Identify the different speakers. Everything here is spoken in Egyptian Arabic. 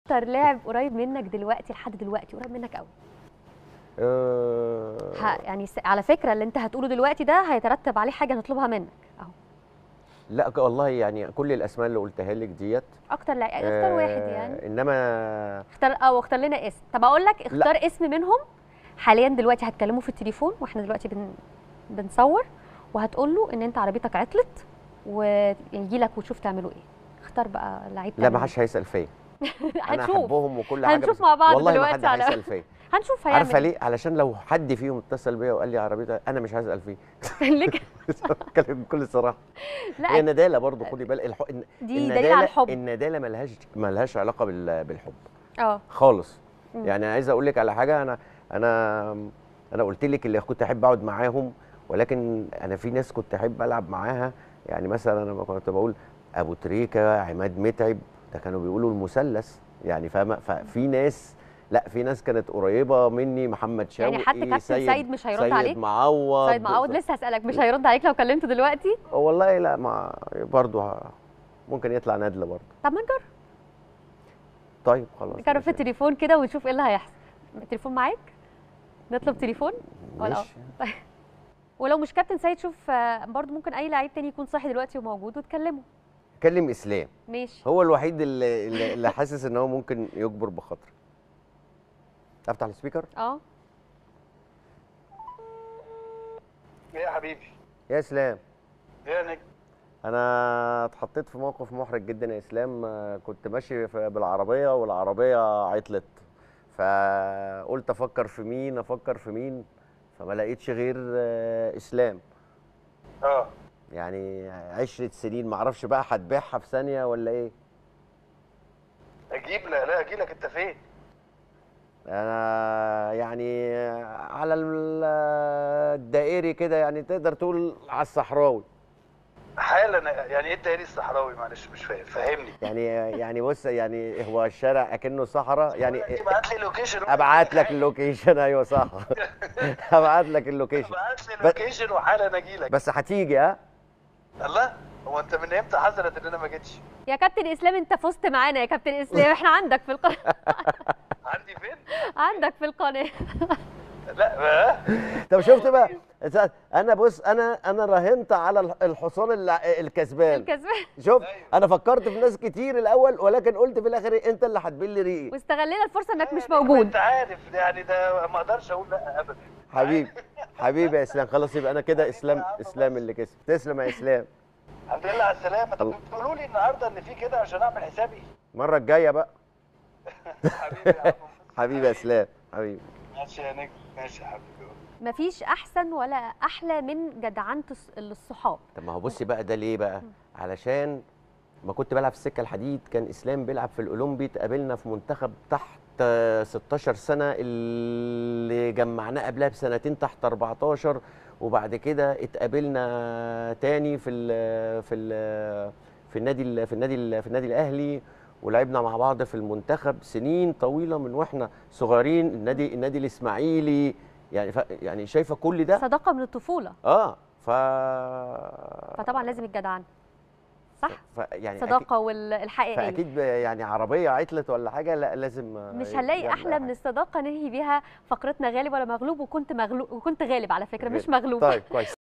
Speaker 1: اكتر لاعب قريب منك دلوقتي لحد دلوقتي قريب منك قوي
Speaker 2: آه،
Speaker 1: ه- يعني س- على فكره اللي انت هتقوله دلوقتي ده هيترتب عليه حاجه نطلبها منك اهو
Speaker 2: لا ك- والله يعني كل الاسماء اللي قلتها لك ديت
Speaker 1: اكتر لاعب اختار واحد
Speaker 2: آه،
Speaker 1: يعني
Speaker 2: انما
Speaker 1: اختار او اختار لنا اسم طب اقول لك اختار اسم منهم حاليا دلوقتي هتكلمه في التليفون واحنا دلوقتي بن... بنصور وهتقول له ان انت عربيتك عطلت ويجي لك وتشوف تعملوا ايه اختار بقى لعيب
Speaker 2: لا
Speaker 1: تاني.
Speaker 2: ما حدش هيسال فيا انا
Speaker 1: هنشوف
Speaker 2: احبهم وكل حاجه
Speaker 1: هنشوف
Speaker 2: بس
Speaker 1: مع بعض
Speaker 2: والله ما
Speaker 1: دلوقتي
Speaker 2: حد
Speaker 1: على-
Speaker 2: هيسال فيا
Speaker 1: هنشوف هيعمل
Speaker 2: عارفه
Speaker 1: إيه.
Speaker 2: ليه علشان لو حد فيهم اتصل بيا وقال لي عربيتك انا مش هسال فيه
Speaker 1: لك
Speaker 2: اتكلم بكل صراحه
Speaker 1: لا
Speaker 2: هي نداله برضو خدي بالك الح... الن-
Speaker 1: دي دليل على الحب
Speaker 2: النداله ملهاش ملهاش علاقه بال... بالحب
Speaker 1: اه
Speaker 2: خالص
Speaker 1: مم.
Speaker 2: يعني عايز اقول لك على حاجه انا انا انا قلت لك اللي كنت احب اقعد معاهم ولكن انا في ناس كنت احب العب معاها يعني مثلا انا كنت بقول ابو تريكه عماد متعب ده كانوا بيقولوا المثلث يعني فاهمه ففي ناس لا في ناس كانت قريبه مني محمد شوقي
Speaker 1: يعني حتى كابتن سيد مش هيرد عليك؟
Speaker 2: سيد معوض
Speaker 1: سيد معوض لسه هسالك مش هيرد عليك لو كلمته دلوقتي
Speaker 2: والله لا ما برضه ه- ممكن يطلع ندله برضه
Speaker 1: طب ما نجرب
Speaker 2: طيب خلاص
Speaker 1: نجرب في
Speaker 2: ماشي.
Speaker 1: التليفون كده ونشوف ايه اللي هيحصل التليفون معاك نطلب تليفون ولا
Speaker 2: ماشي
Speaker 1: ولو مش كابتن سيد شوف آه، برضو ممكن اي لعيب تاني يكون صاحي دلوقتي وموجود وتكلمه
Speaker 2: كلم اسلام
Speaker 1: ماشي
Speaker 2: هو الوحيد اللي اللي اللي حاسس ان هو ممكن يجبر بخاطري افتح السبيكر
Speaker 1: اه
Speaker 3: ايه يا حبيبي
Speaker 2: يا اسلام
Speaker 3: ايه يا نجم
Speaker 2: انا اتحطيت في موقف محرج جدا يا اسلام آه، كنت ماشي في- بالعربيه والعربيه عطلت فقلت افكر في مين افكر في مين فما لقيتش غير آه، اسلام
Speaker 3: اه
Speaker 2: يعني عشرة سنين معرفش بقى هتبيعها في ثانيه ولا ايه
Speaker 3: اجيب لا لا اجي لك انت فين
Speaker 2: انا يعني على ال- الدائري كده يعني تقدر تقول على الصحراوي
Speaker 3: حالا يعني ايه الدائري الصحراوي معلش مش فاهم فهمني
Speaker 2: يعني يعني بص يعني هو الشارع اكنه صحراء يعني
Speaker 3: ابعت لي لوكيشن
Speaker 2: ابعت لك اللوكيشن ايوه صح ابعت لك اللوكيشن
Speaker 3: ابعت لي اللوكيشن وحالا اجي لك
Speaker 2: بس هتيجي ها
Speaker 3: الله هو انت من امتى حصلت ان انا ما جيتش
Speaker 1: يا كابتن اسلام انت فزت معانا يا كابتن اسلام احنا عندك في القناه
Speaker 3: عندي فين
Speaker 1: عندك في القناه
Speaker 3: لا بقى
Speaker 2: طب شفت بقى انا بص انا انا راهنت على الح- الحصان الل- الكسبان
Speaker 1: الكسبان
Speaker 2: شوف انا فكرت في ناس كتير الاول ولكن قلت في الاخر إيه، انت اللي هتبل ريقي
Speaker 1: واستغلينا الفرصه انك مش
Speaker 3: انت
Speaker 1: موجود
Speaker 3: عارف يعني ده ما اقدرش اقول لا ابدا
Speaker 2: حبيبي حبيبي يا اسلام خلاص يبقى انا كده اسلام اسلام اللي كسب تسلم يا اسلام
Speaker 3: الحمد لله على السلامه طب
Speaker 2: الله.
Speaker 3: بتقولوا لي النهارده ان في كده عشان اعمل حسابي
Speaker 2: المره الجايه بقى
Speaker 3: حبيبي يا عم
Speaker 2: حبيبي يا اسلام حبيبي
Speaker 3: ماشي يا نجم ماشي يا حبيبي
Speaker 1: مفيش احسن ولا احلى من جدعنه الص- الصحاب
Speaker 2: طب ما هو بصي بقى ده ليه بقى علشان ما كنت بلعب في السكه الحديد كان اسلام بيلعب في الاولمبي اتقابلنا في منتخب تحت آه، 16 سنه اللي جمعناه قبلها بسنتين تحت 14 وبعد كده اتقابلنا تاني في ال في ال في النادي ال- في النادي ال- في النادي الاهلي ولعبنا مع بعض في المنتخب سنين طويله من واحنا صغيرين النادي النادي الاسماعيلي يعني ف يعني شايفه كل ده
Speaker 1: صداقه من الطفوله
Speaker 2: اه ف
Speaker 1: فطبعا لازم الجدعنه صح
Speaker 2: ف... يعني
Speaker 1: صداقه والحقيقيه
Speaker 2: فاكيد ب- يعني عربيه عطلت ولا حاجه لا لازم آه،
Speaker 1: مش هنلاقي
Speaker 2: يعمل
Speaker 1: احلى
Speaker 2: أي
Speaker 1: من
Speaker 2: حاجة.
Speaker 1: الصداقه ننهي بيها فقرتنا غالب ولا مغلوب وكنت مغلوب وكنت غالب على فكره مش مغلوب
Speaker 2: طيب كويس